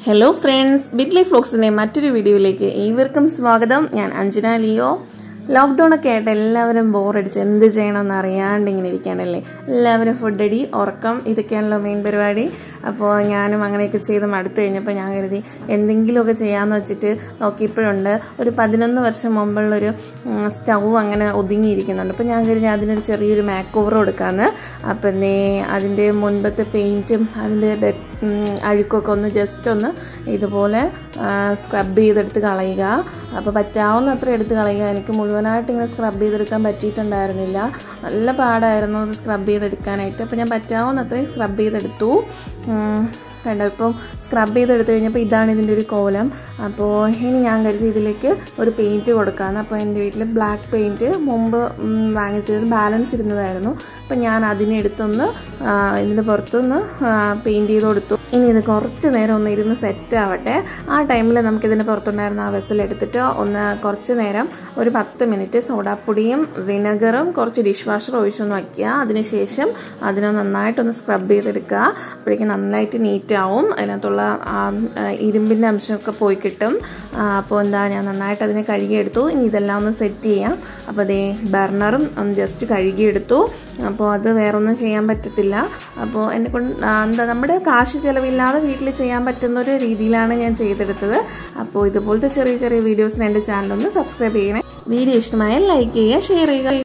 hello friends Bitly ഫ്ലോക്സിൻ്റെ മറ്റൊരു വീഡിയോയിലേക്ക് ഏവർക്കും സ്വാഗതം ഞാൻ അഞ്ജന ലിയോ ലോക്ക്ഡൗൺ ഒക്കെ ആയിട്ട് എല്ലാവരും ബോറടിച്ച് എന്ത് ചെയ്യണമെന്ന് അറിയാണ്ട് ഇങ്ങനെ ഇരിക്കാനല്ലേ എല്ലാവരും ഫുഡ് അടി ഉറക്കം ഇതൊക്കെയാണല്ലോ മെയിൻ പരിപാടി അപ്പോൾ ഞാനും അങ്ങനെയൊക്കെ ചെയ്ത് മടുത്തു കഴിഞ്ഞപ്പോൾ ഞാൻ കരുതി എന്തെങ്കിലുമൊക്കെ ചെയ്യാമെന്ന് വെച്ചിട്ട് നോക്കിയപ്പോഴുണ്ട് ഒരു പതിനൊന്ന് വർഷം മുമ്പുള്ളൊരു സ്റ്റൗ അങ്ങനെ ഒതുങ്ങിയിരിക്കുന്നുണ്ട് അപ്പോൾ ഞാൻ കരുതി അതിനൊരു ചെറിയൊരു മാക്ക് ഓവർ കൊടുക്കാമെന്ന് അപ്പം എന്തേ അതിൻ്റെ മുൻപത്തെ പെയിൻറ്റും അതിൻ്റെ ഡെ അഴുക്കൊക്കെ ഒന്ന് ജസ്റ്റ് ഒന്ന് ഇതുപോലെ സ്ക്രബ് ചെയ്തെടുത്ത് കളയുക അപ്പോൾ പറ്റാവുന്ന അത്ര എടുത്ത് കളയുക എനിക്ക് മുഴുവനായിട്ട് ഇങ്ങനെ സ്ക്രബ് ചെയ്തെടുക്കാൻ പറ്റിയിട്ടുണ്ടായിരുന്നില്ല നല്ല പാടായിരുന്നു അത് സ്ക്രബ് ചെയ്തെടുക്കാനായിട്ട് അപ്പോൾ ഞാൻ പറ്റാവുന്ന അത്രയും സ്ക്രബ് ചെയ്തെടുത്തു കണ്ടോ ഇപ്പം സ്ക്രബ് ചെയ്തെടുത്ത് കഴിഞ്ഞപ്പോൾ ഇതാണ് ഇതിൻ്റെ ഒരു കോലം അപ്പോൾ ഇനി ഞാൻ കരുതി ഇതിലേക്ക് ഒരു പെയിൻറ്റ് കൊടുക്കാമെന്ന് അപ്പോൾ എൻ്റെ വീട്ടിൽ ബ്ലാക്ക് പെയിൻറ്റ് മുമ്പ് വാങ്ങിച്ചതിൽ ബാലൻസ് ഇരുന്നതായിരുന്നു അപ്പം ഞാൻ അതിനെ എടുത്തൊന്ന് ഇതിൻ്റെ പുറത്തൊന്ന് പെയിൻറ്റ് ചെയ്ത് കൊടുത്തു ഇനി ഇത് കുറച്ച് നേരം ഒന്ന് ഇരുന്ന് സെറ്റ് ആവട്ടെ ആ ടൈമിൽ നമുക്കിതിൻ്റെ പുറത്തുണ്ടായിരുന്ന ആ വെസൽ എടുത്തിട്ട് ഒന്ന് കുറച്ച് നേരം ഒരു പത്ത് മിനിറ്റ് സോഡാപ്പൊടിയും വിനെഗറും കുറച്ച് ഡിഷ് വാഷർ ഒഴിച്ചൊന്ന് വയ്ക്കുക അതിനുശേഷം അതിനെ നന്നായിട്ടൊന്ന് സ്ക്രബ് ചെയ്തെടുക്കുക അപ്പോഴേക്കും നന്നായിട്ട് നീറ്റ് ആവും അതിനകത്തുള്ള ആ ഇരുമ്പിൻ്റെ അംശമൊക്കെ പോയി കിട്ടും അപ്പോൾ എന്താ ഞാൻ നന്നായിട്ട് അതിനെ കഴുകിയെടുത്തു ഇനി ഇതെല്ലാം ഒന്ന് സെറ്റ് ചെയ്യാം അപ്പോൾ അതേ ബർണറും ഒന്ന് ജസ്റ്റ് കഴുകിയെടുത്തു അപ്പോൾ അത് വേറൊന്നും ചെയ്യാൻ പറ്റത്തില്ല അപ്പോൾ എന്നെ കൊണ്ട് എന്താ നമ്മുടെ കാശ് ചിലവില്ലാതെ വീട്ടിൽ ചെയ്യാൻ പറ്റുന്ന ഒരു രീതിയിലാണ് ഞാൻ ചെയ്തെടുത്തത് അപ്പോൾ ഇതുപോലത്തെ ചെറിയ ചെറിയ വീഡിയോസിന് എൻ്റെ ചാനലൊന്ന് സബ്സ്ക്രൈബ് ചെയ്യണേ വീഡിയോ ഇഷ്ടമായാൽ ലൈക്ക് ചെയ്യുക ഷെയർ ചെയ്യുക